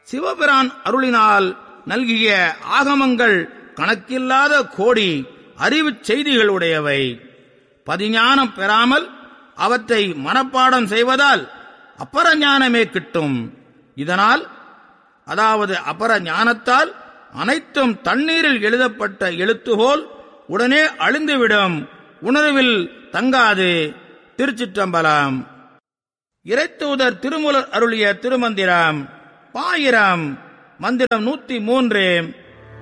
சிவபிரான் அருளினால் நல்கிய ஆகமங்கள் கணக்கில்லாத கோடி அறிவுச் செய்திகள் உடையவை பதிஞானம் பெறாமல் அவற்றை மனப்பாடம் செய்வதால் அப்பர ஞானமே கிட்டும் இதனால் அதாவது அபர ஞானத்தால் அனைத்தும் தண்ணீரில் எழுதப்பட்ட எழுத்துகோல் உடனே அழிந்துவிடும் உணர்வில் தங்காது திருச்சிற்றம்பலம் இறைத்தூதர் திருமுலர் அருளிய திருமந்திரம் பாயிரம் மந்திரம் நூத்தி மூன்று